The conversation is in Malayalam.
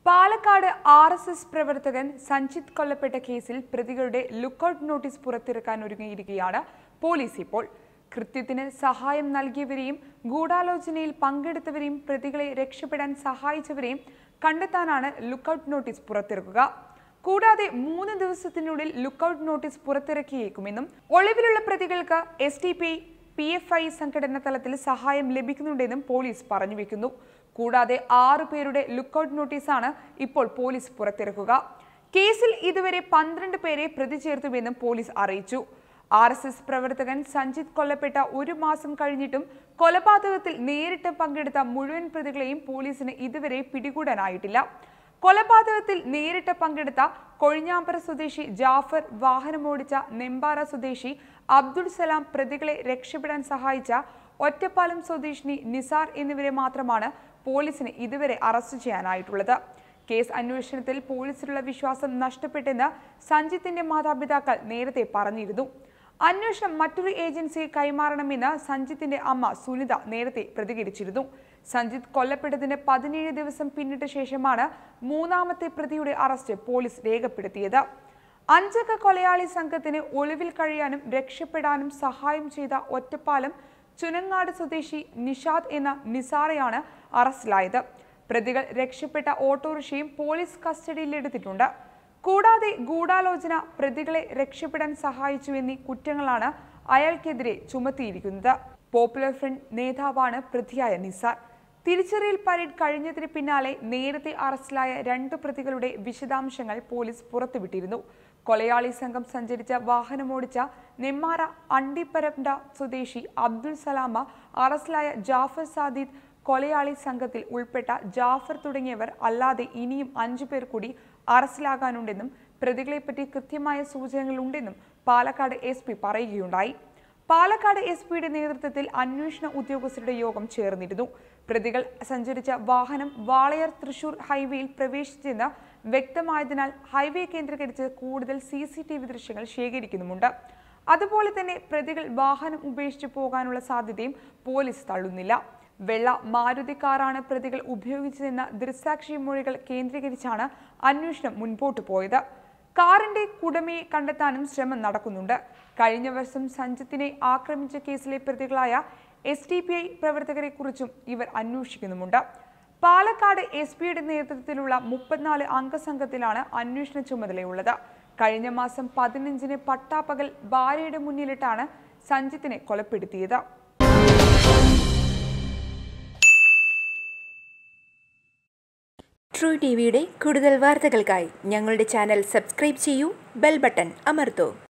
പാലക്കാട് ആർ എസ് എസ് പ്രവർത്തകൻ സഞ്ജിത്ത് കൊല്ലപ്പെട്ട കേസിൽ പ്രതികളുടെ ലുക്കൌട്ട് നോട്ടീസ് പുറത്തിറക്കാൻ ഒരുങ്ങിയിരിക്കുകയാണ് പോലീസ് ഇപ്പോൾ കൃത്യത്തിന് സഹായം നൽകിയവരെയും ഗൂഢാലോചനയിൽ പങ്കെടുത്തവരെയും പ്രതികളെ രക്ഷപ്പെടാൻ സഹായിച്ചവരെയും കണ്ടെത്താനാണ് ലുക്കൌട്ട് നോട്ടീസ് പുറത്തിറക്കുക കൂടാതെ മൂന്ന് ദിവസത്തിനുള്ളിൽ ലുക്കൌട്ട് നോട്ടീസ് പുറത്തിറക്കിയേക്കുമെന്നും ഒളിവിലുള്ള പ്രതികൾക്ക് S T P P F I സംഘടന തലത്തിൽ സഹായം ലഭിക്കുന്നുണ്ടെന്നും പോലീസ് പറഞ്ഞു വെക്കുന്നു കൂടാതെ ആറു പേരുടെ ലുക്കൌട്ട് നോട്ടീസാണ് ഇപ്പോൾ പോലീസ് പുറത്തിറക്കുക കേസിൽ ഇതുവരെ പന്ത്രണ്ട് പേരെ പ്രതി ചേർത്തുവെന്നും പോലീസ് അറിയിച്ചു ആർ എസ് എസ് പ്രവർത്തകൻ സഞ്ജിത്ത് കൊല്ലപ്പെട്ട ഒരു മാസം കഴിഞ്ഞിട്ടും കൊലപാതകത്തിൽ നേരിട്ട് പങ്കെടുത്ത മുഴുവൻ പ്രതികളെയും പോലീസിന് ഇതുവരെ പിടികൂടാനായിട്ടില്ല കൊലപാതകത്തിൽ നേരിട്ട് പങ്കെടുത്ത കൊഴിഞ്ഞാമ്പറ സ്വദേശി ജാഫർ വാഹനമോടിച്ച നെമ്പാറ സ്വദേശി അബ്ദുൾ സലാം പ്രതികളെ രക്ഷപ്പെടാൻ സഹായിച്ച ഒറ്റപ്പാലം സ്വദേശിനി നിസാർ എന്നിവരെ മാത്രമാണ് പോലീസിന് ഇതുവരെ അറസ്റ്റ് ചെയ്യാനായിട്ടുള്ളത് കേസ് അന്വേഷണത്തിൽ പോലീസിലുള്ള വിശ്വാസം നഷ്ടപ്പെട്ടെന്ന് സഞ്ജിത്തിന്റെ മാതാപിതാക്കൾ നേരത്തെ പറഞ്ഞിരുന്നു അന്വേഷണം മറ്റൊരു ഏജൻസിയെ കൈമാറണമെന്ന് സഞ്ജിത്തിന്റെ അമ്മ സുനിത നേരത്തെ പ്രതികരിച്ചിരുന്നു സഞ്ജിത്ത് കൊല്ലപ്പെട്ടതിന് പതിനേഴ് ദിവസം പിന്നിട്ട ശേഷമാണ് മൂന്നാമത്തെ പ്രതിയുടെ അറസ്റ്റ് പോലീസ് രേഖപ്പെടുത്തിയത് അഞ്ചംഗ കൊലയാളി സംഘത്തിന് ഒളിവിൽ കഴിയാനും രക്ഷപ്പെടാനും സഹായം ചെയ്ത ഒറ്റപ്പാലം ചുനങ്ങാട് സ്വദേശി നിഷാദ് എന്ന നിസാറയാണ് അറസ്റ്റിലായത് പ്രതികൾ രക്ഷപ്പെട്ട ഓട്ടോറിക്ഷയും പോലീസ് കസ്റ്റഡിയിലെടുത്തിട്ടുണ്ട് കൂടാതെ ഗൂഢാലോചന പ്രതികളെ രക്ഷപ്പെടാൻ സഹായിച്ചു എന്നീ കുറ്റങ്ങളാണ് അയാൾക്കെതിരെ ചുമത്തിയിരിക്കുന്നത് പോപ്പുലർ ഫ്രണ്ട് നേതാവാണ് പ്രതിയായ നിസാർ തിരിച്ചറിയൽ പരേഡ് കഴിഞ്ഞതിന് പിന്നാലെ നേരത്തെ അറസ്റ്റിലായ രണ്ട് പ്രതികളുടെ വിശദാംശങ്ങൾ പോലീസ് പുറത്തുവിട്ടിരുന്നു കൊലയാളി സംഘം സഞ്ചരിച്ച വാഹനമോടിച്ച നെമ്മാറ അണ്ടിപ്പരണ്ട സ്വദേശി അബ്ദുൾ സലാമ അറസ്റ്റിലായ ജാഫർ സാദിദ് കൊലയാളി സംഘത്തിൽ ഉൾപ്പെട്ട ജാഫർ തുടങ്ങിയവർ അല്ലാതെ ഇനിയും അഞ്ചു പേർ കൂടി അറസ്റ്റിലാകാനുണ്ടെന്നും പ്രതികളെപ്പറ്റി കൃത്യമായ സൂചനകളുണ്ടെന്നും പാലക്കാട് എസ് പി പറയുകയുണ്ടായി പാലക്കാട് എസ് പിയുടെ നേതൃത്വത്തിൽ അന്വേഷണ ഉദ്യോഗസ്ഥരുടെ യോഗം ചേർന്നിരുന്നു പ്രതികൾ സഞ്ചരിച്ച വാഹനം വാളയാർ തൃശൂർ ഹൈവേയിൽ പ്രവേശിച്ചെന്ന് വ്യക്തമായതിനാൽ ഹൈവേ കേന്ദ്രീകരിച്ച് കൂടുതൽ സി സി ടി വി ദൃശ്യങ്ങൾ ശേഖരിക്കുന്നുമുണ്ട് അതുപോലെ തന്നെ പ്രതികൾ വാഹനം ഉപേക്ഷിച്ച് പോകാനുള്ള സാധ്യതയും പോലീസ് തള്ളുന്നില്ല വെള്ള മാരുതി കാറാണ് പ്രതികൾ ഉപയോഗിച്ചതെന്ന ദൃക്സാക്ഷി മൊഴികൾ കേന്ദ്രീകരിച്ചാണ് അന്വേഷണം മുൻപോട്ട് പോയത് കാറിന്റെ കുടമയെ കണ്ടെത്താനും ശ്രമം നടക്കുന്നുണ്ട് കഴിഞ്ഞ വർഷം സഞ്ജിത്തിനെ ആക്രമിച്ച കേസിലെ പ്രതികളായ എസ് ടി പി ഐ പ്രവർത്തകരെക്കുറിച്ചും ഇവർ അന്വേഷിക്കുന്നുമുണ്ട് പാലക്കാട് എസ് പിയുടെ നേതൃത്വത്തിലുള്ള മുപ്പത്തിനാല് അംഗസംഘത്തിലാണ് അന്വേഷണ ചുമതലയുള്ളത് കഴിഞ്ഞ മാസം പതിനഞ്ചിന് പട്ടാപ്പകൽ ഭാര്യയുടെ മുന്നിലിട്ടാണ് സഞ്ജിത്തിനെ കൊലപ്പെടുത്തിയത് ട്രൂ ടി വിയുടെ കൂടുതൽ വാർത്തകൾക്കായി ഞങ്ങളുടെ ചാനൽ സബ്സ്ക്രൈബ് ചെയ്യൂ ബെൽ ബട്ടൺ അമർത്തൂ